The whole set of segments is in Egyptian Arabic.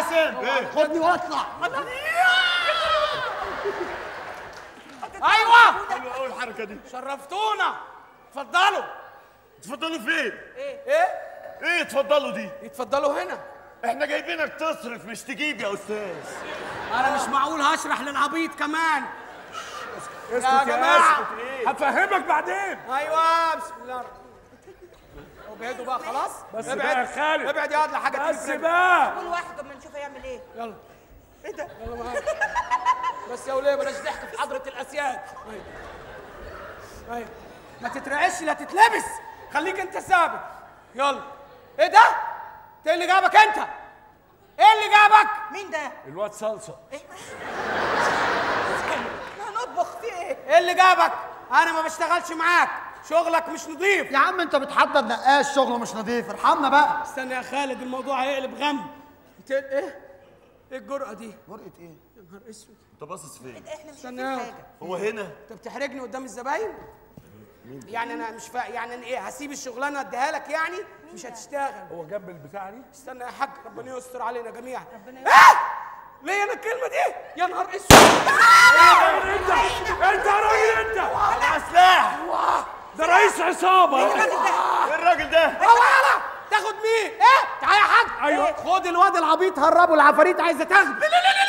حسين خدني واطلع ايوه حلوه قوي الحركه دي شرفتونا اتفضلوا اتفضلوا فين ايه ايه ايه اتفضلوا دي اتفضلوا هنا احنا جايبينك تصرف مش تجيب يا استاذ انا مش معقول هشرح للعبيط كمان اسكت يا جماعة. هفهمك بعدين ايوه بسم الله الرحمن الرحيم. ابعدوا بقى خلاص بس ابعد بقى يا خالد. ابعد يا واد لحاجه تيجي بس في رجلك. بقى كل واحد اما نشوف هيعمل ايه يلا ايه ده يلا معاك بس يا وليه بلاش ضحك في حضره الاسياد ايوه ايوه ما تترعش لا تتلبس خليك انت ثابت يلا ايه ده انت ايه اللي جابك انت ايه اللي جابك مين ده الواد صلصه هنطبخ في ايه ايه اللي جابك انا ما بشتغلش معاك شغلك مش نظيف يا عم انت بتحضر نقاش شغله مش نظيف ارحمنا بقى استنى يا خالد الموضوع هيقلب غم انت ايه ايه الجرأة دي ورقه ايه يا نهار اسود انت باصص فين احنا مش استنى شايفين يا حاجه هو هنا انت بتحرجني قدام الزباين يعني انا مش فا... يعني أنا ايه هسيب الشغلانه اديها لك يعني مش هتشتغل هو جنب البتاع دي استنى يا حاج ربنا يستر علينا جميعا ربنا ايه ليه انا الكلمه دي يا نهار اسود انت انت يا راجل انت على سلاح ده رئيس عصابه ايه الراجل ده هو يلا تاخد مين ايه تعالى يا حاج أيوة. خد الواد العبيط هربه العفاريت عايزه تاخده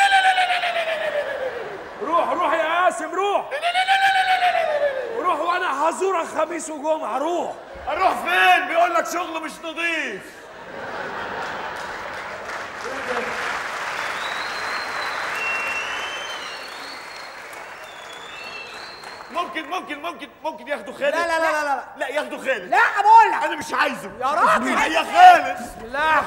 روح روح يا قاسم روح روح وانا هزورك خميس وجمعه روح اروح فين بيقول لك شغله مش نظيف ممكن ممكن ممكن ممكن ياخدوا خالد لا لا لا لا لا لا ياخدوا خالد لا بقول لك انا مش عايزه يا راجل. لا يا خالد بسم الله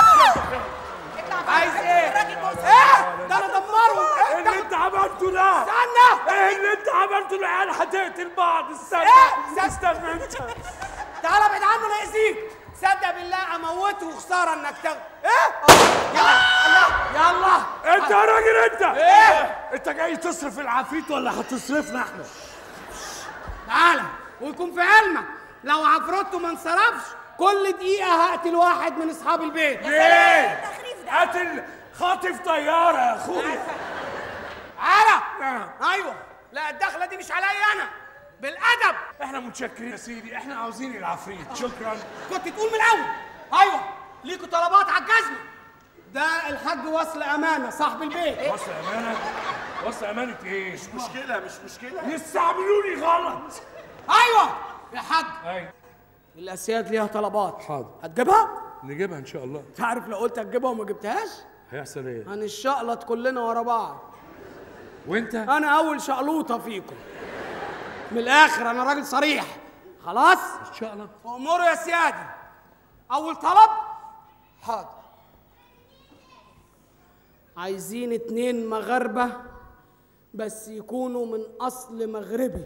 عايز ايه ايه ده انا دمره ايه اللي انت عملته ده استنى ايه اللي انت عملته العيال هتقتل بعض استنى إيه؟ استنى انت تعالى ابعد عنه لا يأذيك صدق بالله اموته وخساره انك تاخده ايه يلا يلا انت يا راجل انت ايه انت جاي تصرف العفريت ولا هتصرفنا احنا تعالى ويكون في علمك لو عفرته ما انصرفش كل دقيقة هقتل واحد من أصحاب البيت ليه التخريف ده قاتل خاطف طياره يا اخويا تعالى نعم. أيوه لا الدخلة دي مش عليا أنا بالأدب احنا متشكرين يا سيدي احنا عاوزين العفريت شكرا كنت تقول من الأول أيوه ليكوا طلبات على الجزمة ده الحاج وصل أمانة صاحب البيت وصل امانه وصل امانه ايه مشكله مش مشكله يستعملوني غلط أيوه يا حاج ايوه الأسياد ليها طلبات حاضر. هتجيبها؟ نجيبها ان شاء الله تعرف لو قلت هتجيبها وما جبتهاش هيحصل ايه هنشقلط كلنا ورا بعض وانت انا اول شقلوطه فيكم من الاخر انا راجل صريح خلاص ان شاء الله امور يا سيادي اول طلب حاضر عايزين اتنين مغاربه بس يكونوا من اصل مغربي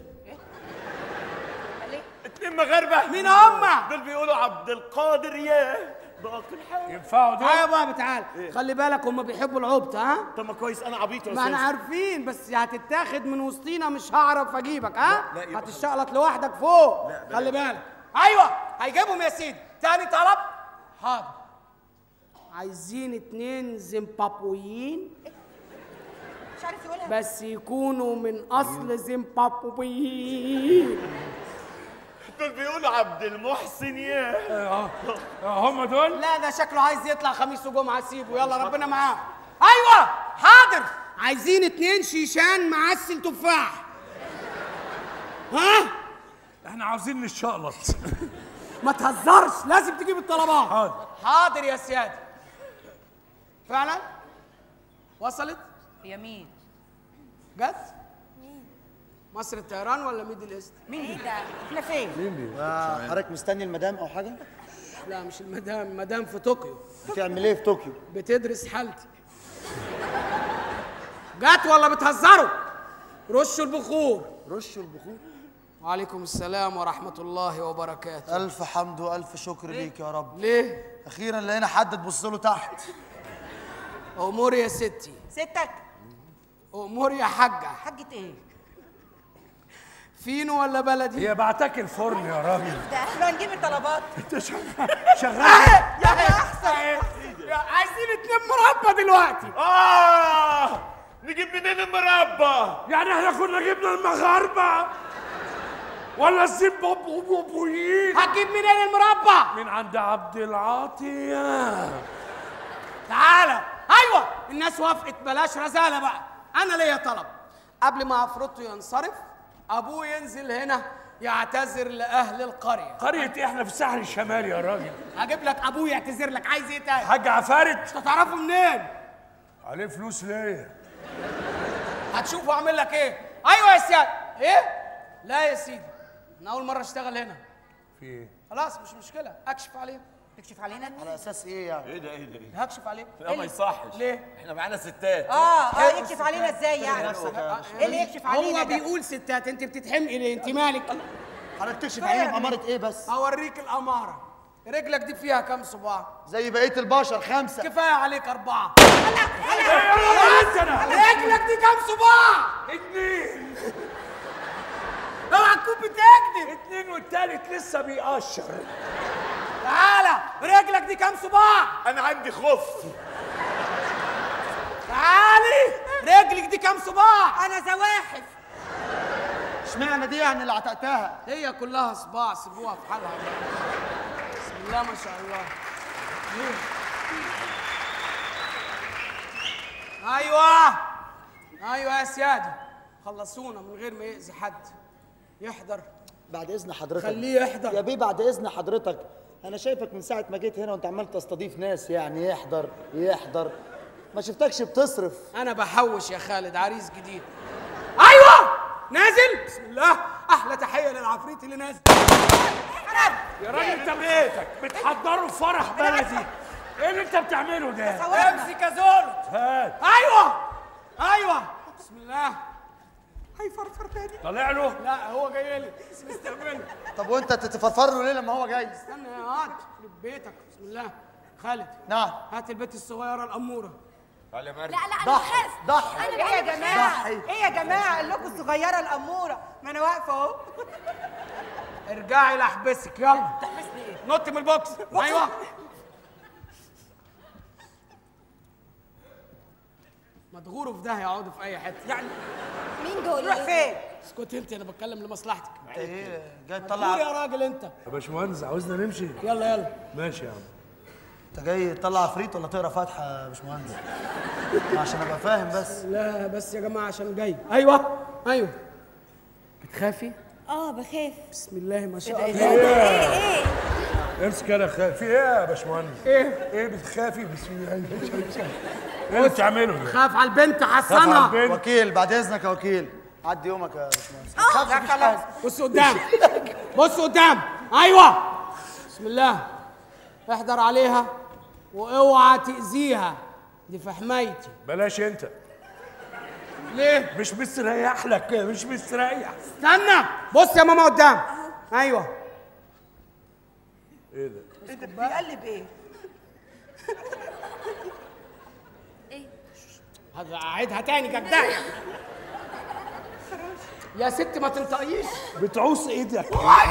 اتنين مغاربه مين هما؟ دول بيقولوا عبد القادر ياه باقي الحال ينفعوا دول ايوه بقى تعال خلي بالك هم بيحبوا العبط ها طب ما كويس انا عبيط يا ما احنا استاذ عارفين بس هتتاخد من وسطينا مش هعرف اجيبك ها لا، يبقى هتشقلط لوحدك فوق خلي بالك ايوه هيجيبهم يا سيدي تاني طلب حاضر عايزين اتنين زيمبابويين مش عارف يقولها بس يكونوا من اصل زيمبابويين دول بيقولوا عبد المحسن ياه اه آه، هم دول لا ده شكله عايز يطلع خميس وجمعه سيبه يلا ربنا معاه ايوه حاضر عايزين اتنين شيشان معسل تفاح ها احنا عاوزين نشقلط ما تهزرش لازم تجيب الطلبات حاضر حاضر يا سيادي فعلا وصلت هي مين جت مصر الطيران ولا ميدل ايست مين دي ده احنا فين آه، حضرتك مستني المدام او حاجه لا مش المدام مدام في طوكيو بتعمل ايه في طوكيو بتدرس حالتي جت ولا بتهزروا رشوا البخور رشوا البخور وعليكم السلام ورحمة الله وبركاته الف حمد والف شكر ليك يا رب ليه؟ اخيرا لقينا حد تبص له تحت أمور يا ستي ستك أمور يا حاجة حاجة ايه فينو ولا بلدي؟ هي بعتك الفرن يا راجل ده احنا هنجيب الطلبات انت شغال شغال يا احسن عايزين اتنين مربى دلوقتي اه نجيب منين المربى يعني احنا كنا جبنا المغاربه ولا الزيمبابويين هتجيب منين المربى من عند عبد العاطيه تعالى ايوه الناس وافقت بلاش رزاله بقى انا ليا طلب قبل ما عفروتو ينصرف ابوه ينزل هنا يعتذر لاهل القريه قريه إيه؟ احنا في الساحل الشمالي يا راجل هجيب لك ابوه يعتذر لك عايز ايه تاني حاج عفارت انت تعرفه منين عليه فلوس ليه هتشوفه اعمل لك ايه ايوه يا سياد ايه لا يا سيدي انا اول مره اشتغل هنا في ايه خلاص مش مشكله اكشف عليه تكشف علينا على اساس ايه يعني ايه ده ايه ده ايه هكشف عليه لا ما يصحش ليه؟ احنا معانا ستات اه اه يكشف علينا ازاي يعني نفسك يا ايه اللي يكشف علينا هو ده بيقول ستات انت بتتحمقي ليه انت مالك حضرتك تكشف علينا بأمارة ايه بس اوريك الاماره رجلك دي فيها كام صباع زي بقية البشر خمسة كفايه عليك اربعه انت انا رجلك دي كام صباع اتنين اوعى تكون بتكذب اتنين والتالت لسه بيقشر تعالى رجلك دي كام صباع انا عندي خف تعالي رجلك دي كام صباع انا زواحف اشمعنى دي يعني اللي عتقتها هي كلها صباع سيبوها في حالها بسم الله ما شاء الله ايوه ايوه يا سيادي خلصونا من غير ما يأذي حد يحضر بعد اذن حضرتك خليه يحضر. يا بيه بعد اذن حضرتك انا شايفك من ساعة ما جيت هنا وانت عمال تستضيف ناس يعني يحضر يحضر ما شفتكش بتصرف انا بحوش يا خالد عريس جديد ايوه نازل بسم الله احلى تحيه للعفريت اللي نازل يا راجل انت بيتك بتحضروا فرح بلدي ايه اللي انت بتعمله ده امسك يا زولت هات ايوه ايوه بسم الله هيفرفر تاني طلع له لا هو جاي لي بس مستقبلني طب وانت تتفرفر له ليه لما هو جاي استنى يا هات يخرب بيتك بسم الله خالد نعم هات البت الصغيره الاموره تعالى يا مريم لا لا انا ضحي بخاف ضحي ايه يا جماعه ضحي. ايه يا جماعه قال لكم الصغيره الاموره ما انا واقفه اهو ارجعي لاحبسك يلا تحبسني ايه نط من البوكس ايوه ما تغوروا في ده يقعدوا في اي حته يعني مين دول روح فين اسكت انت انا بتكلم لمصلحتك انت ايه جاي قول تطلع يا راجل انت يا باشمهندس عاوزنا نمشي يلا يلا ماشي يا عم انت جاي تطلع عفريت ولا تقرا فاتحه يا باشمهندس عشان ابقى فاهم بس لا بس يا جماعه عشان جاي ايوه ايوه بتخافي اه بخاف بسم الله ما شاء ايه الله ايه ايه امسك انا خايف في ايه يا باشمهندس ايه ايه بتخافي بسم الله ما شاء الله ايه اللي بتعمله ده خاف على البنت خاف على حصنها البنت وكيل بعد اذنك يا وكيل عدي يومك يا باشمهندس ما تخافش مفيش حاجه بص قدام بص قدام ايوه بسم الله احضر عليها واوعى تاذيها دي في حمايتي بلاش انت ليه مش مستريح لك مش مستريح استنى بص يا ماما قدام ايوه ايه ده بيقلب ايه هذا اعيدها تاني جدع يا ست ما تنطقيش بتعوص ايدك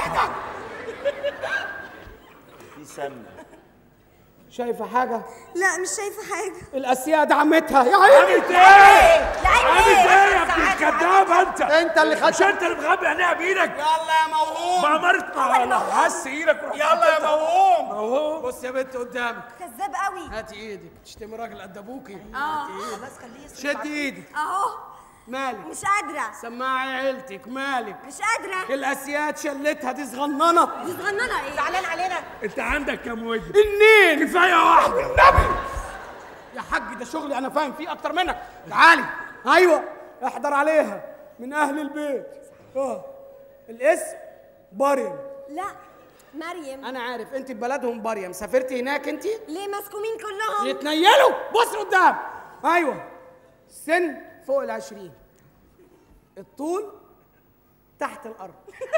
في سمنه شايفه حاجه لا مش شايفه حاجه الاسياد عمتها يا عيني عملت ايه؟ يا عيني عملت ايه؟ ايه يا ابن الكداب انت؟ انت اللي مش خدت انت اللي مغمي عينيها بايدك يلا يا موهوم ما مرت هس ايدك وروح يلا يا موهوم اهو بص يا بنت قدامك كذاب قوي هاتي ايدك تشتمي راجل قد ابوكي اه خلاص خليه يصرف شد ايدك اهو مالك مش قادره سماعي عيلتك مالك مش قادره الاسياد شلتها دي صغننه دي صغننه ايه زعلان علينا انت عندك كام وجه؟ النين كفايه واحده النبي يا حاج ده شغلي انا فاهم فيه اكتر منك تعالي ايوه احضر عليها من اهل البيت اه الاسم باريم لا مريم انا عارف انت ببلدهم باريم سافرتي هناك انت ليه مسكومين كلهم يتنيلوا بص قدام ايوه السن فوق العشرين الطول تحت الارض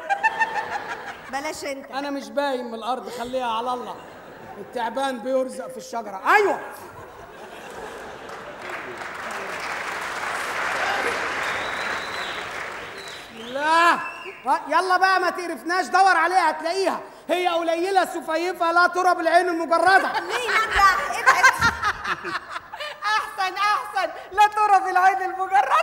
بلاش انت انا مش باين من الارض خليها على الله التعبان بيرزق في الشجره ايوه بسم الله ها، يلا بقى ما تقرفناش دور عليها هتلاقيها هي قليله سفيفه لا ترى بالعين المجرده ليه نادرة ابعد سواد المجرد